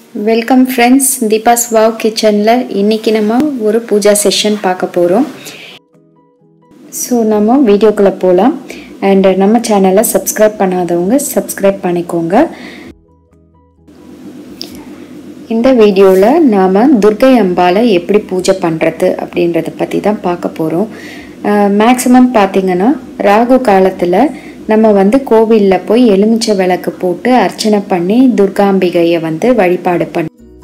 welcome friends Deepa's wow கிச்சனில் இன்றைக்கி நம்ம ஒரு பூஜா செஷன் பார்க்க போகிறோம் ஸோ நம்ம வீடியோக்குள்ளே போகலாம் அண்ட் நம்ம சேனலை சப்ஸ்கிரைப் பண்ணாதவங்க சப்ஸ்கிரைப் பண்ணிக்கோங்க இந்த வீடியோவில் நாம் துர்கை அம்பாலை எப்படி பூஜை பண்ணுறது அப்படின்றத பற்றி தான் பார்க்க போகிறோம் மேக்ஸிமம் பார்த்திங்கன்னா ராகு காலத்தில் நம்ம வந்து கோவிலில் போய் எலுமிச்சை விளக்கு போட்டு அர்ச்சனை பண்ணி துர்காம்பிகையை வந்து வழிபாடு பண்ணி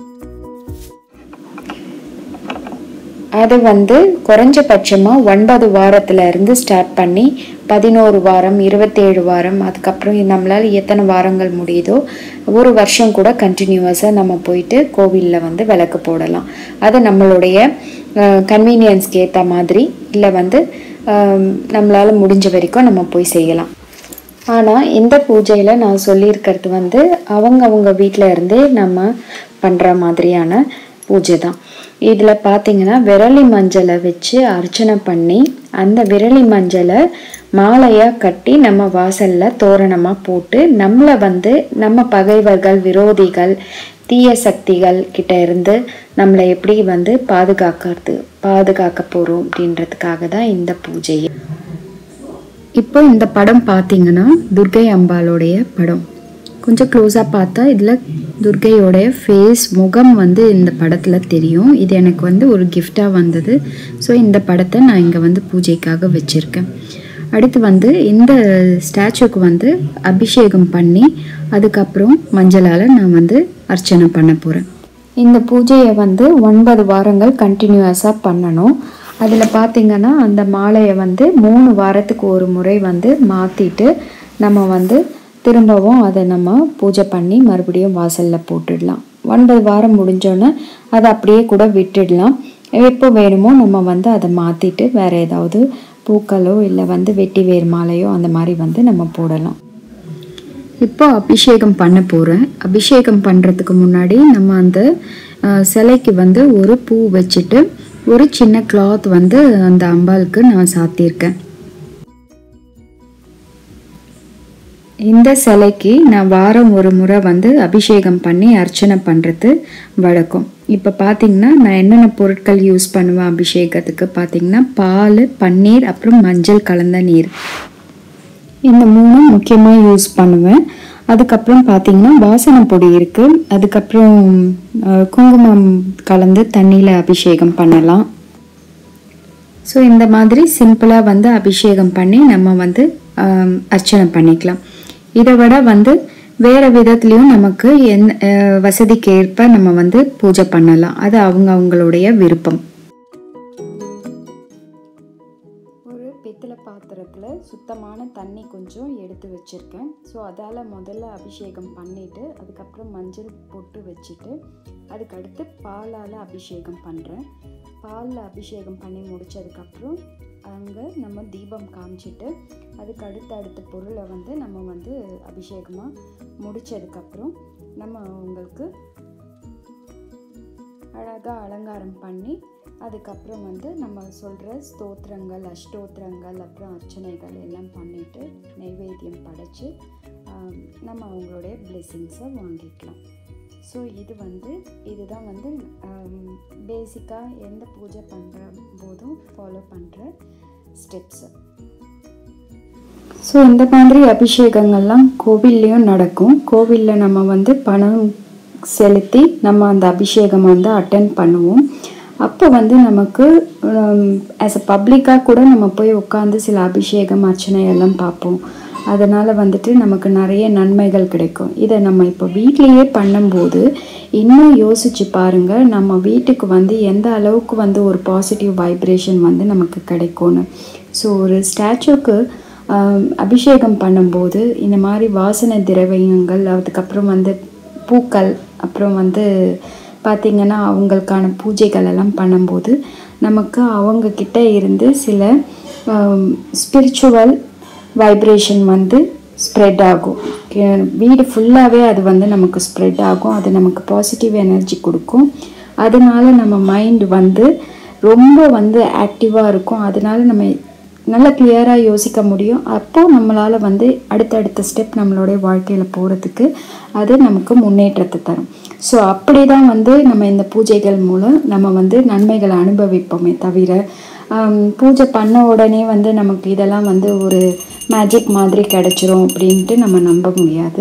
அது வந்து குறைஞ்சபட்சமாக ஒன்பது வாரத்துல இருந்து ஸ்டார்ட் பண்ணி பதினோரு வாரம் இருபத்தேழு வாரம் அதுக்கப்புறம் நம்மளால் எத்தனை வாரங்கள் முடியுதோ ஒரு வருஷம் கூட கண்டினியூவஸாக நம்ம போயிட்டு கோவிலில் வந்து விளக்கு போடலாம் அது நம்மளுடைய கன்வீனியன்ஸ்க்கு ஏற்ற மாதிரி இல்லை வந்து நம்மளால் முடிஞ்ச வரைக்கும் நம்ம போய் செய்யலாம் ஆனால் இந்த பூஜையில் நான் சொல்லியிருக்கிறது வந்து அவங்க அவங்க வீட்டில் இருந்தே நம்ம பண்ணுற மாதிரியான பூஜை தான் இதில் பார்த்தீங்கன்னா விரலி மஞ்சளை வச்சு அர்ச்சனை பண்ணி அந்த விரலி மஞ்சளை மாலையாக கட்டி நம்ம வாசலில் தோரணமாக போட்டு நம்மளை வந்து நம்ம பகைவர்கள் விரோதிகள் தீய சக்திகள் கிட்ட இருந்து நம்மளை எப்படி வந்து பாதுகாக்கிறது பாதுகாக்க போகிறோம் அப்படின்றதுக்காக தான் இந்த பூஜையை இப்போ இந்த படம் பார்த்தீங்கன்னா துர்கை அம்பாளுடைய படம் கொஞ்சம் க்ளோஸாக பார்த்தா இதில் துர்கையோடைய ஃபேஸ் முகம் வந்து இந்த படத்தில் தெரியும் இது எனக்கு வந்து ஒரு கிஃப்டாக வந்தது ஸோ இந்த படத்தை நான் இங்கே வந்து பூஜைக்காக வச்சுருக்கேன் அடுத்து வந்து இந்த ஸ்டாச்சுக்கு வந்து அபிஷேகம் பண்ணி அதுக்கப்புறம் மஞ்சளால் நான் வந்து அர்ச்சனை பண்ண போகிறேன் இந்த பூஜையை வந்து ஒன்பது வாரங்கள் கண்டினியூஸாக பண்ணணும் அதில் பார்த்திங்கன்னா அந்த மாலையை வந்து மூணு வாரத்துக்கு ஒரு முறை வந்து மாற்றிட்டு நம்ம வந்து திரும்பவும் அதை நம்ம பூஜை பண்ணி மறுபடியும் வாசலில் போட்டுடலாம் ஒன்பது வாரம் முடிஞ்சோன்னே அதை அப்படியே கூட விட்டுடலாம் எப்போ வேணுமோ நம்ம வந்து அதை மாற்றிட்டு வேறு ஏதாவது பூக்களோ இல்லை வந்து வெட்டி வேர் மாலையோ அந்த மாதிரி வந்து நம்ம போடலாம் இப்போ அபிஷேகம் பண்ண போகிறேன் அபிஷேகம் பண்ணுறதுக்கு முன்னாடி நம்ம அந்த சிலைக்கு வந்து ஒரு பூ வச்சுட்டு ஒரு சின்ன கிளாத் வந்து அந்த அம்பாளுக்கு நான் சாத்தியிருக்கேன் இந்த சிலைக்கு நான் வாரம் ஒரு முறை வந்து அபிஷேகம் பண்ணி அர்ச்சனை பண்ணுறது வழக்கம் இப்போ பார்த்தீங்கன்னா நான் என்னென்ன பொருட்கள் யூஸ் பண்ணுவேன் அபிஷேகத்துக்கு பார்த்தீங்கன்னா பால் பன்னீர் அப்புறம் மஞ்சள் கலந்த நீர் இந்த மூணும் முக்கியமாக யூஸ் பண்ணுவேன் அதுக்கப்புறம் பார்த்தீங்கன்னா வாசனை பொடி இருக்குது அதுக்கப்புறம் குங்குமம் கலந்து தண்ணியில் அபிஷேகம் பண்ணலாம் ஸோ இந்த மாதிரி சிம்பிளாக வந்து அபிஷேகம் பண்ணி நம்ம வந்து அர்ச்சனை பண்ணிக்கலாம் இதை விட வந்து வேறு விதத்துலேயும் நமக்கு என் வசதிக்கு ஏற்ப நம்ம வந்து பூஜை பண்ணலாம் அது அவங்க அவங்களுடைய விருப்பம் ஒரு பித்தளை பாத்திரத்தில் சுத்தமான தண்ணி கொஞ்சம் எடுத்து வச்சுருக்கேன் ஸோ அதால் முதல்ல அபிஷேகம் பண்ணிவிட்டு அதுக்கப்புறம் மஞ்சள் பொட்டு வச்சுட்டு அதுக்கடுத்து பாலால் அபிஷேகம் பண்ணுறேன் பாலில் அபிஷேகம் பண்ணி முடித்ததுக்கப்புறம் அங்கே நம்ம தீபம் காமிச்சிட்டு அதுக்கு அடுத்த அடுத்த பொருளை வந்து நம்ம வந்து அபிஷேகமாக முடித்ததுக்கப்புறம் நம்ம அவங்களுக்கு அழகாக அலங்காரம் பண்ணி அதுக்கப்புறம் வந்து நம்ம சொல்கிற ஸ்தோத்திரங்கள் அஷ்டோத்திரங்கள் அப்புறம் அர்ச்சனைகள் எல்லாம் பண்ணிவிட்டு நைவேத்தியம் படைச்சி நம்ம அவங்களுடைய பிளெஸ்ஸிங்ஸை வாங்கிக்கலாம் ஸோ இது வந்து இதுதான் வந்து பேசிக்காக எந்த பூஜை பண்ணுற போதும் ஃபாலோ பண்ணுற ஸ்டெப்ஸு ஸோ இந்த மாதிரி அபிஷேகங்கள்லாம் கோவில்லையும் நடக்கும் கோவிலில் நம்ம வந்து பணம் செலுத்தி நம்ம அந்த அபிஷேகம் வந்து அட்டன் பண்ணுவோம் அப்போ வந்து நமக்கு ஆஸ் அ பப்ளிக்காக கூட நம்ம போய் உட்காந்து சில அபிஷேகம் அர்ச்சனை எல்லாம் பார்ப்போம் அதனால் வந்துட்டு நமக்கு நிறைய நன்மைகள் கிடைக்கும் இதை நம்ம இப்போ வீட்லேயே பண்ணும்போது இன்னும் யோசிச்சு பாருங்கள் நம்ம வீட்டுக்கு வந்து எந்த அளவுக்கு வந்து ஒரு பாசிட்டிவ் வைப்ரேஷன் வந்து நமக்கு கிடைக்கும்னு ஸோ ஒரு ஸ்டாச்சுக்கு அபிஷேகம் பண்ணும்போது இந்த மாதிரி வாசனை திரவியங்கள் அதுக்கப்புறம் வந்து பூக்கள் அப்புறம் வந்து பார்த்திங்கன்னா அவங்களுக்கான பூஜைகள் எல்லாம் பண்ணும்போது நமக்கு அவங்கக்கிட்ட இருந்து சில ஸ்பிரிச்சுவல் வைப்ரேஷன் வந்து ஸ்ப்ரெட் ஆகும் வீடு ஃபுல்லாகவே அது வந்து நமக்கு ஸ்ப்ரெட் ஆகும் அது நமக்கு பாசிட்டிவ் எனர்ஜி கொடுக்கும் அதனால நம்ம மைண்ட் வந்து ரொம்ப வந்து ஆக்டிவாக இருக்கும் அதனால நம்ம நல்லா கிளியராக யோசிக்க முடியும் அப்போது நம்மளால் வந்து அடுத்தடுத்த ஸ்டெப் நம்மளுடைய வாழ்க்கையில் போகிறதுக்கு அது நமக்கு முன்னேற்றத்தை தரும் ஸோ அப்படி தான் வந்து நம்ம இந்த பூஜைகள் மூலம் நம்ம வந்து நன்மைகளை அனுபவிப்போமே தவிர ஆம், பூஜை பண்ண உடனே வந்து நமக்கு இதெல்லாம் வந்து ஒரு மேஜிக் மாதிரி கிடைச்சிரும் அப்படின்ட்டு நம்ம நம்ப முடியாது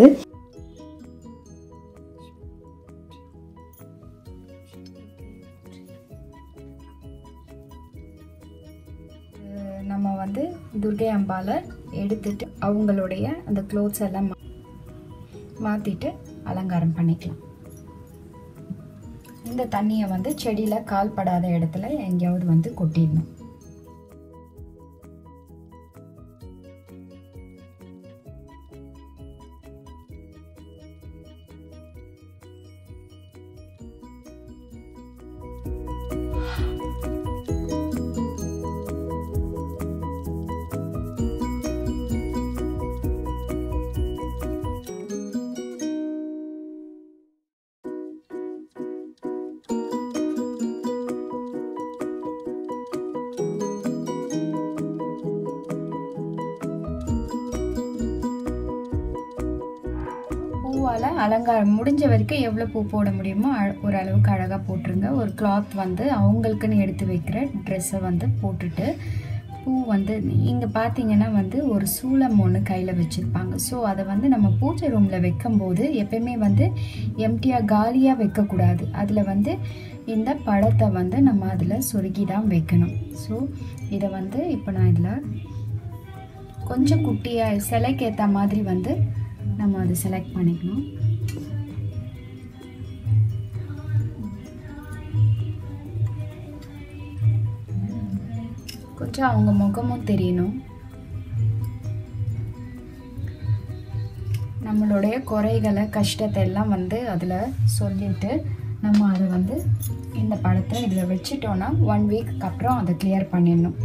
அஹ் நம்ம வந்து துர்கை அம்பாலை எடுத்துட்டு அவங்களுடைய அந்த க்ளோத்ஸ் எல்லாம் மா- மாத்திட்டு அலங்காரம் பண்ணிக்கலாம் இந்த தண்ணியை வந்து செடியில கால் படாத இடத்துல எங்கேயாவது வந்து கொட்டிடணும் பூவால் அலங்காரம் முடிஞ்ச வரைக்கும் எவ்வளோ பூ போட முடியுமோ அழ- ஓரளவுக்கு அழகாக போட்டுருங்க ஒரு கிளாத் வந்து அவங்களுக்குன்னு எடுத்து வைக்கிற ட்ரெஸ்ஸை வந்து போட்டுட்டு பூ வந்து இங்கே பார்த்தீங்கன்னா வந்து ஒரு சூளம் ஒன்று கையில் வச்சுருப்பாங்க ஸோ அதை வந்து நம்ம பூஜை ரூமில் வைக்கும்போது எப்பயுமே வந்து எம்டியாக காலியாக வைக்கக்கூடாது அதில் வந்து இந்த பழத்தை வந்து நம்ம அதில் சொருகி தான் வைக்கணும் ஸோ இதை வந்து இப்போ நான் இதில் கொஞ்சம் குட்டியாக சிலைக்கு ஏற்ற மாதிரி வந்து நம்ம அதை செலக்ட் பண்ணிக்கணும் கொஞ்சம் அவங்க முகமும் தெரியணும் நம்மளுடைய குறைகளை கஷ்டத்தை எல்லாம் வந்து அதில் சொல்லிட்டு நம்ம அதை வந்து இந்த படத்தை இதில் வச்சிட்டோன்னா ஒன் வீக்கு அப்புறம் அதை கிளியர் பண்ணிடணும்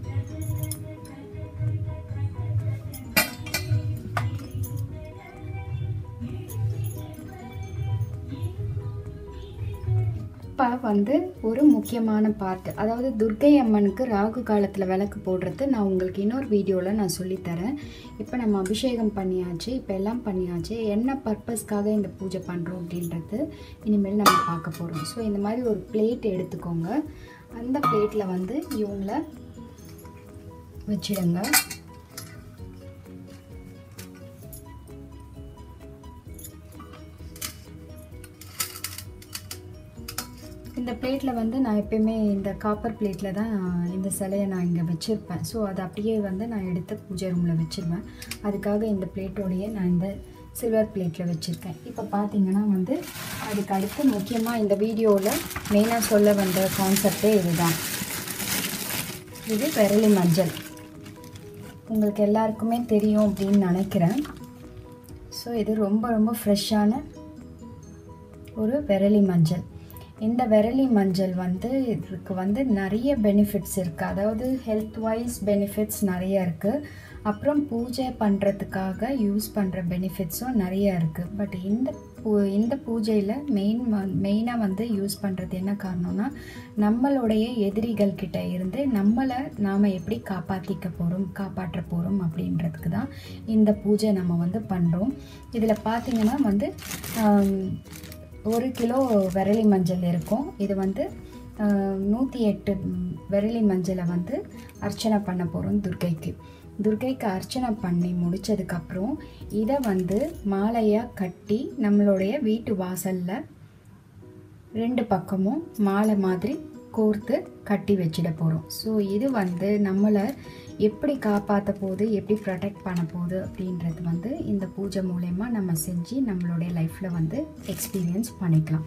இப்போ வந்து ஒரு முக்கியமான பார்ட் அதாவது துர்க்கை அம்மனுக்கு ராகு காலத்தில் விளக்கு போடுறது நான் உங்களுக்கு இன்னொரு வீடியோவில் நான் சொல்லித்தரேன் இப்போ நம்ம அபிஷேகம் பண்ணியாச்சு இப்போ எல்லாம் பண்ணியாச்சு என்ன பர்பஸ்க்காக இந்த பூஜை பண்ணுறோம் அப்படின்றது இனிமேல் நம்ம பார்க்க போகிறோம் ஸோ இந்த மாதிரி ஒரு பிளேட் எடுத்துக்கோங்க அந்த பிளேட்டில் வந்து இவங்கள வச்சிடுங்க இந்த பிளேட்டில் வந்து நான் எப்பயுமே இந்த காப்பர் பிளேட்டில் தான் இந்த சிலையை நான் இங்கே வச்சுருப்பேன் ஸோ அதை அப்படியே வந்து நான் எடுத்து பூஜை ரூமில் வச்சுருவேன் அதுக்காக இந்த பிளேட்டோடையே நான் இந்த சில்வர் பிளேட்டில் வச்சுருக்கேன் இப்போ பார்த்தீங்கன்னா வந்து அதுக்கு அடுத்து முக்கியமாக இந்த வீடியோவில் மெயினாக சொல்ல வந்த கான்செப்டே இதுதான் இது விரலி மஞ்சள் உங்களுக்கு எல்லாருக்குமே தெரியும் அப்படின்னு நினைக்கிறேன் ஸோ இது ரொம்ப ரொம்ப ஃப்ரெஷ்ஷான ஒரு விரலி மஞ்சள் இந்த விரலி மஞ்சள் வந்து இதுக்கு வந்து நிறைய பெனிஃபிட்ஸ் இருக்குது அதாவது ஹெல்த் வைஸ் பெனிஃபிட்ஸ் நிறைய இருக்குது அப்புறம் பூஜை பண்ணுறதுக்காக யூஸ் பண்ணுற பெனிஃபிட்ஸும் நிறைய இருக்குது பட் இந்த பூ இந்த பூஜையில் மெயின் மெயினாக வந்து யூஸ் பண்ணுறது என்ன காரணம்னா நம்மளுடைய எதிரிகள் கிட்ட இருந்து நம்மளை நாம் எப்படி காப்பாற்றிக்க போகிறோம் காப்பாற்ற போகிறோம் அப்படின்றதுக்கு தான் இந்த பூஜை நம்ம வந்து பண்ணுறோம் இதில் பார்த்தீங்கன்னா வந்து ஆம், ஒரு கிலோ விரலி மஞ்சள் இருக்கும் இது வந்து நூற்றி எட்டு விரலி மஞ்சளை வந்து அர்ச்சனை பண்ண போகிறோம் துர்க்கைக்கு துர்க்கைக்கு அர்ச்சனை பண்ணி முடிச்சதுக்கப்புறம் இதை வந்து மாலையாக கட்டி நம்மளுடைய வீட்டு வாசலில் ரெண்டு பக்கமும் மாலை மாதிரி கோர்த்து கட்டி வச்சிட போகிறோம் ஸோ இது வந்து நம்மளை எப்படி காப்பாற்ற போகுது எப்படி ப்ரொடெக்ட் பண்ண போகுது அப்படின்றது வந்து இந்த பூஜை மூலயமா நம்ம செஞ்சு நம்மளுடைய லைஃப்பில் வந்து எக்ஸ்பீரியன்ஸ் பண்ணிக்கலாம்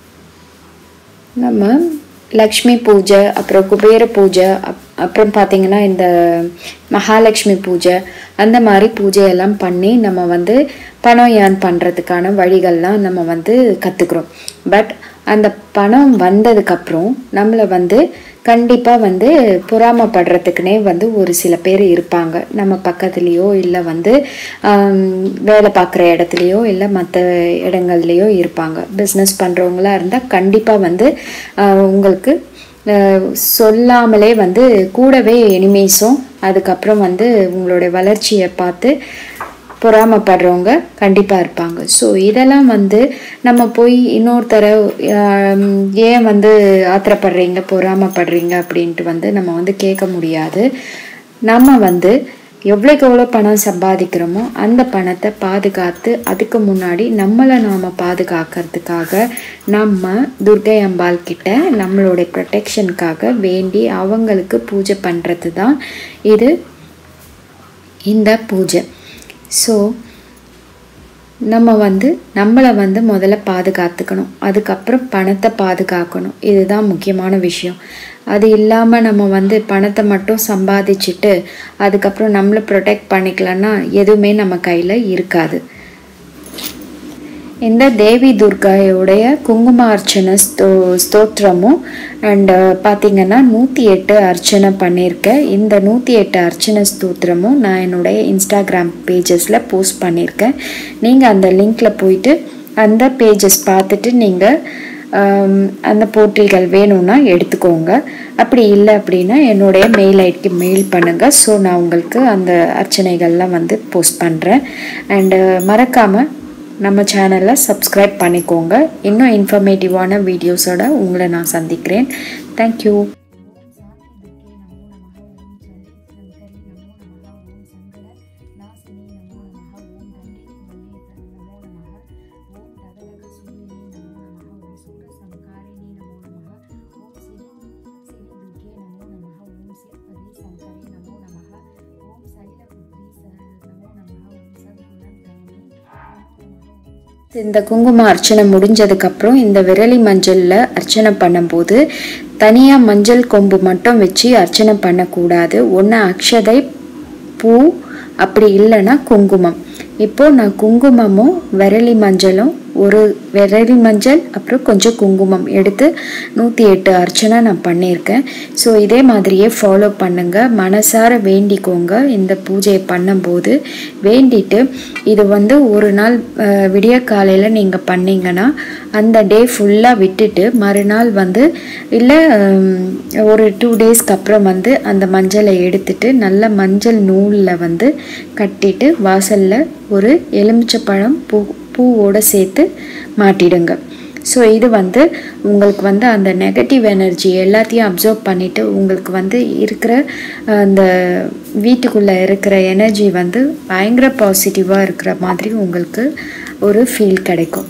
நம்ம லக்ஷ்மி பூஜை அப்புறம் குபேர பூஜை அப் அப்புறம் பார்த்திங்கன்னா இந்த மகாலட்சுமி பூஜை அந்த மாதிரி பூஜையெல்லாம் பண்ணி நம்ம வந்து பணம் ஏர்ன் பண்ணுறதுக்கான வழிகள்லாம் நம்ம வந்து கற்றுக்குறோம் பட் அந்த பணம் வந்ததுக்கப்புறம் நம்மளை வந்து கண்டிப்பாக வந்து பொறாமப்படுறதுக்குனே வந்து ஒரு சில பேர் இருப்பாங்க நம்ம பக்கத்துலேயோ இல்லை வந்து ஆம், வேலை பார்க்குற இடத்துலையோ இல்லை மற்ற இடங்கள்லையோ இருப்பாங்க பிஸ்னஸ் பண்ணுறவங்களா இருந்தால் கண்டிப்பாக வந்து ஆஹ், உங்களுக்கு ஆஹ், சொல்லாமலே வந்து கூடவே எனிமீஸும் அதுக்கப்புறம் வந்து உங்களுடைய வளர்ச்சியை பார்த்து பொறாமப்படுறவங்க கண்டிப்பாக இருப்பாங்க ஸோ இதெல்லாம் வந்து நம்ம போய் இன்னொருத்தர ஆம், ஏன் வந்து ஆத்திரப்படுறீங்க பொறாமப்படுறீங்க அப்படின்ட்டு வந்து நம்ம வந்து கேட்க முடியாது நம்ம வந்து எவ்வளோக்கு எவ்வளோ பணம் சம்பாதிக்கிறோமோ அந்த பணத்தை பாதுகாத்து அதுக்கு முன்னாடி நம்மளை நாம் பாதுகாக்கிறதுக்காக நம்ம துர்கை அம்பாள் கிட்ட நம்மளுடைய ப்ரொடெக்ஷனுக்காக வேண்டி அவங்களுக்கு பூஜை பண்ணுறது தான் இது இந்த பூஜை ஸோ நம்ம வந்து நம்மளை வந்து முதல்ல பாதுகாத்துக்கணும் அதுக்கப்புறம் பணத்தை பாதுகாக்கணும் இதுதான் முக்கியமான விஷயம் அது இல்லாமல் நம்ம வந்து பணத்தை மட்டும் சம்பாதிச்சுட்டு அதுக்கப்புறம் நம்மளை ப்ரொடெக்ட் பண்ணிக்கலன்னா எதுவுமே நம்ம கையில் இருக்காது இந்த தேவி துர்காயோடைய குங்கும அர்ச்சனை ஸ்தோ ஸ்தோத்திரமும் அண்டு பார்த்தீங்கன்னா நூற்றி எட்டு அர்ச்சனை பண்ணியிருக்கேன் இந்த நூற்றி எட்டு அர்ச்சனை ஸ்தோத்திரமும் நான் என்னுடைய இன்ஸ்டாகிராம் பேஜஸில் போஸ்ட் பண்ணியிருக்கேன் நீங்கள் அந்த லிங்க்கில் போயிட்டு அந்த பேஜஸ் பார்த்துட்டு நீங்கள் அந்த போட்டிகள் வேணும்னா எடுத்துக்கோங்க அப்படி இல்லை அப்படின்னா என்னுடைய மெயில் ஐடிக்கு மெயில் பண்ணுங்கள் ஸோ நான் உங்களுக்கு அந்த அர்ச்சனைகள்லாம் வந்து போஸ்ட் பண்ணுறேன் அண்டு மறக்காமல் நம்ம சேனலை சப்ஸ்கிரைப் பண்ணிக்கோங்க இன்னும் இன்ஃபர்மேட்டிவான வீடியோஸோட உங்களை நான் சந்திக்கிறேன் தேங்க்யூ இந்த குங்கும அர்ச்சனை முடிஞ்சதுக்கப்புறம் இந்த விரலி மஞ்சளில் அர்ச்சனை பண்ணும்போது தனியாக மஞ்சள் கொம்பு மட்டும் வச்சு அர்ச்சனை பண்ணக்கூடாது ஒன்று அக்ஷதை பூ அப்படி இல்லைன்னா குங்குமம் இப்போ நான் குங்குமமும் விரலி மஞ்சளும் ஒரு விரலி மஞ்சள் அப்புறம் கொஞ்சம் குங்குமம் எடுத்து நூற்றி எட்டு அர்ச்சனை நான் பண்ணியிருக்கேன் ஸோ இதே மாதிரியே ஃபாலோ பண்ணுங்க மனசார வேண்டிக்கோங்க இந்த பூஜையை பண்ணும்போது வேண்டிட்டு இது வந்து ஒரு நாள் அஹ், விடிய காலையில் நீங்கள் பண்ணீங்கன்னா அந்த டே ஃபுல்லாக விட்டுட்டு மறுநாள் வந்து இல்லை ஒரு டூ டேஸ்க்கு அப்புறம் வந்து அந்த மஞ்சளை எடுத்துட்டு நல்ல மஞ்சள் நூலில் வந்து கட்டிட்டு வாசலில் ஒரு எலுமிச்சப்பழம் பூ பூவோடு சேர்த்து மாட்டிடுங்க ஸோ இது வந்து உங்களுக்கு வந்து அந்த நெகட்டிவ் எனர்ஜி எல்லாத்தையும் அப்சர்வ் பண்ணிவிட்டு உங்களுக்கு வந்து இருக்கிற அஹ், அந்த வீட்டுக்குள்ளே இருக்கிற எனர்ஜி வந்து பயங்கர பாசிட்டிவாக இருக்கிற மாதிரி உங்களுக்கு ஒரு ஃபீல் கிடைக்கும்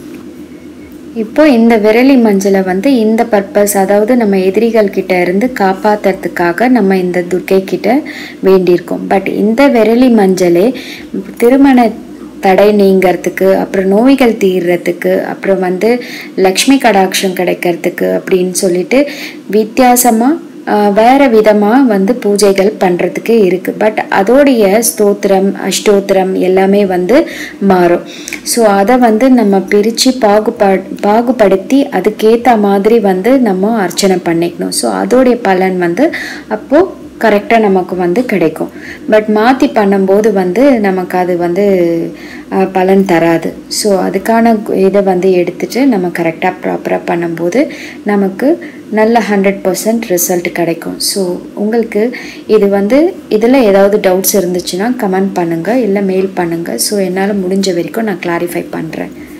இப்போ இந்த விரலி மஞ்சளை வந்து இந்த பர்பஸ் அதாவது நம்ம எதிரிகள் கிட்ட இருந்து காப்பாத்துறதுக்காக நம்ம இந்த துர்க்கை கிட்ட வேண்டியிருக்கோம் பட் இந்த விரலி மஞ்சளே திருமண தடை நீங்கிறதுக்கு அப்புறம் நோய்கள் தீர்றதுக்கு அப்புறம் வந்து லக்ஷ்மி கடாட்சம் கிடைக்கிறதுக்கு அப்படின்னு சொல்லிட்டு வித்தியாசமாக ஆஹ் வேற விதமாக வந்து பூஜைகள் பண்ணுறதுக்கு இருக்குது பட் அதோடைய ஸ்தோத்திரம் அஷ்டோத்திரம் எல்லாமே வந்து மாறும் ஸோ அதை வந்து நம்ம பிரித்து பாகுபா பாகுபடுத்தி அதுக்கேற்ற மாதிரி வந்து நம்ம அர்ச்சனை பண்ணிக்கணும் ஸோ அதோடைய பலன் வந்து அப்போது கரெக்டாக நமக்கு வந்து கிடைக்கும் பட் மாற்றி பண்ணும்போது வந்து நமக்கு அது வந்து அஹ், பலன் தராது ஸோ அதுக்கான கு- இதை வந்து எடுத்துட்டு நம்ம கரெக்டாக ப்ராப்பராக பண்ணும்போது நமக்கு நல்ல ஹண்ட்ரட் பர்சன்ட் ரிசல்ட் கிடைக்கும் ஸோ உங்களுக்கு இது வந்து இதில் ஏதாவது டவுட்ஸ் இருந்துச்சுன்னா கமெண்ட் பண்ணுங்கள் இல்லை மெயில் பண்ணுங்கள் ஸோ என்னால் முடிஞ்ச வரைக்கும் நான் கிளாரிஃபை பண்ணுறேன்